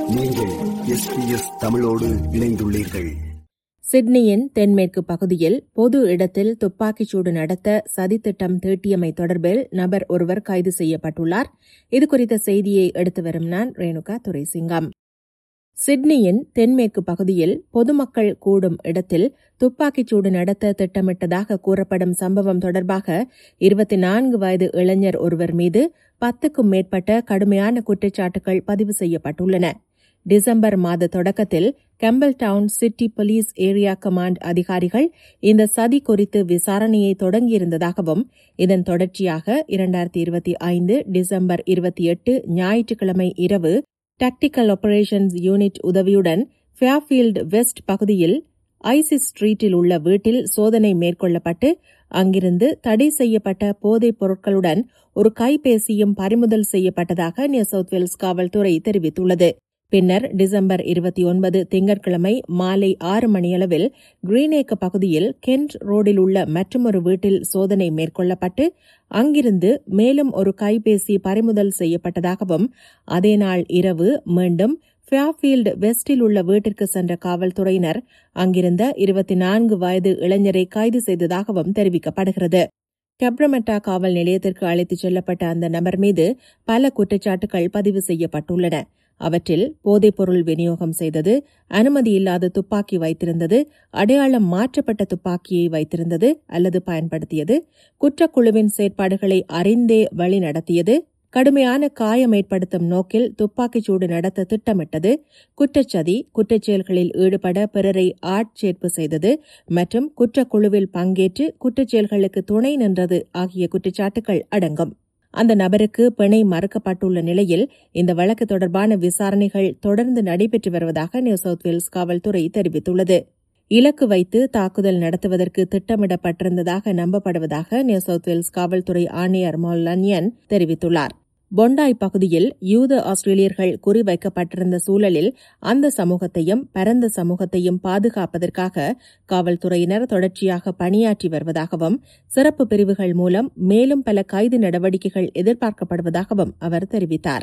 நீங்கள் எஸ்பிஎஸ் தமிழோடு இணைந்துள்ளீர்கள் சிட்னியின் தென்மேற்கு பகுதியில் பொது இடத்தில் துப்பாக்கிச்சூடு நடத்த சதித்திட்டம் தீட்டியமை தொடர்பில் நபர் ஒருவர் கைது செய்யப்பட்டுள்ளார் இதுகுறித்த செய்தியை எடுத்து வரும் நான் ரேணுகா துரைசிங்கம் சிட்னியின் தென்மேற்கு பகுதியில் பொதுமக்கள் கூடும் இடத்தில் துப்பாக்கிச்சூடு நடத்த திட்டமிட்டதாக கூறப்படும் சம்பவம் தொடர்பாக இருபத்தி நான்கு வயது இளைஞர் ஒருவர் மீது பத்துக்கும் மேற்பட்ட கடுமையான குற்றச்சாட்டுகள் பதிவு செய்யப்பட்டுள்ளன டிசம்பர் மாத தொடக்கத்தில் Campbelltown City Police Area Command அதிகாரிகள் இந்த சதி குறித்து விசாரணையை தொடங்கியிருந்ததாகவும் இதன் தொடர்ச்சியாக இரண்டாயிரத்தி இருபத்தி ஐந்து டிசம்பர் இருபத்தி எட்டு ஞாயிற்றுக்கிழமை இரவு டாக்டிக்கல் ஆபரேஷன்ஸ் யூனிட் உதவியுடன் ஃபேர்ஃபீல்டு வெஸ்ட் பகுதியில் ஐசிஸ் ஸ்ட்ரீட்டில் உள்ள வீட்டில் சோதனை மேற்கொள்ளப்பட்டு அங்கிருந்து தடை செய்யப்பட்ட போதைப் பொருட்களுடன் ஒரு கைபேசியும் பறிமுதல் செய்யப்பட்டதாக நியூ சவுத் வேல்ஸ் காவல்துறை தெரிவித்துள்ளது பின்னர் டிசம்பர் இருபத்தி ஒன்பது திங்கட்கிழமை மாலை ஆறு மணியளவில் கிரீனேக்க பகுதியில் கென்ட் ரோடில் உள்ள மற்றொரு வீட்டில் சோதனை மேற்கொள்ளப்பட்டு அங்கிருந்து மேலும் ஒரு கைபேசி பறிமுதல் செய்யப்பட்டதாகவும் அதே நாள் இரவு மீண்டும் ஃபேர்ஃபீல்டு வெஸ்டில் உள்ள வீட்டிற்கு சென்ற காவல்துறையினர் அங்கிருந்த இருபத்தி நான்கு வயது இளைஞரை கைது செய்ததாகவும் தெரிவிக்கப்படுகிறது கெப்ரமெட்டா காவல் நிலையத்திற்கு அழைத்துச் செல்லப்பட்ட அந்த நபர் மீது பல குற்றச்சாட்டுகள் பதிவு செய்யப்பட்டுள்ளன அவற்றில் போதைப்பொருள் விநியோகம் செய்தது அனுமதி இல்லாத துப்பாக்கி வைத்திருந்தது அடையாளம் மாற்றப்பட்ட துப்பாக்கியை வைத்திருந்தது அல்லது பயன்படுத்தியது குற்றக்குழுவின் செயற்பாடுகளை அறிந்தே வழிநடத்தியது கடுமையான காயம் ஏற்படுத்தும் நோக்கில் துப்பாக்கிச்சூடு நடத்த திட்டமிட்டது குற்றச்சதி குற்றச்செயல்களில் ஈடுபட பிறரை ஆட்சேர்ப்பு செய்தது மற்றும் குற்றக்குழுவில் பங்கேற்று குற்றச்செயல்களுக்கு துணை நின்றது ஆகிய குற்றச்சாட்டுகள் அடங்கும் அந்த நபருக்கு பிணை மறுக்கப்பட்டுள்ள நிலையில் இந்த வழக்கு தொடர்பான விசாரணைகள் தொடர்ந்து நடைபெற்று வருவதாக நியூ சவுத் வேல்ஸ் காவல்துறை தெரிவித்துள்ளது இலக்கு வைத்து தாக்குதல் நடத்துவதற்கு திட்டமிடப்பட்டிருந்ததாக நம்பப்படுவதாக நியூ சவுத் வேல்ஸ் காவல்துறை ஆணையர் மொல்லன்யன் தெரிவித்துள்ளார் பொண்டாய் பகுதியில் யூத ஆஸ்திரேலியர்கள் குறிவைக்கப்பட்டிருந்த சூழலில் அந்த சமூகத்தையும் பரந்த சமூகத்தையும் பாதுகாப்பதற்காக காவல்துறையினர் தொடர்ச்சியாக பணியாற்றி வருவதாகவும் சிறப்பு பிரிவுகள் மூலம் மேலும் பல கைது நடவடிக்கைகள் எதிர்பார்க்கப்படுவதாகவும் அவர் தெரிவித்தார்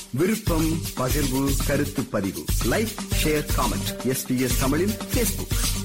விருப்பம் பகிர்வு கருத்து பதிவு லைக் ஷேர் காமெண்ட் எஸ்பிஎஸ் தமிழின் பேஸ்புக்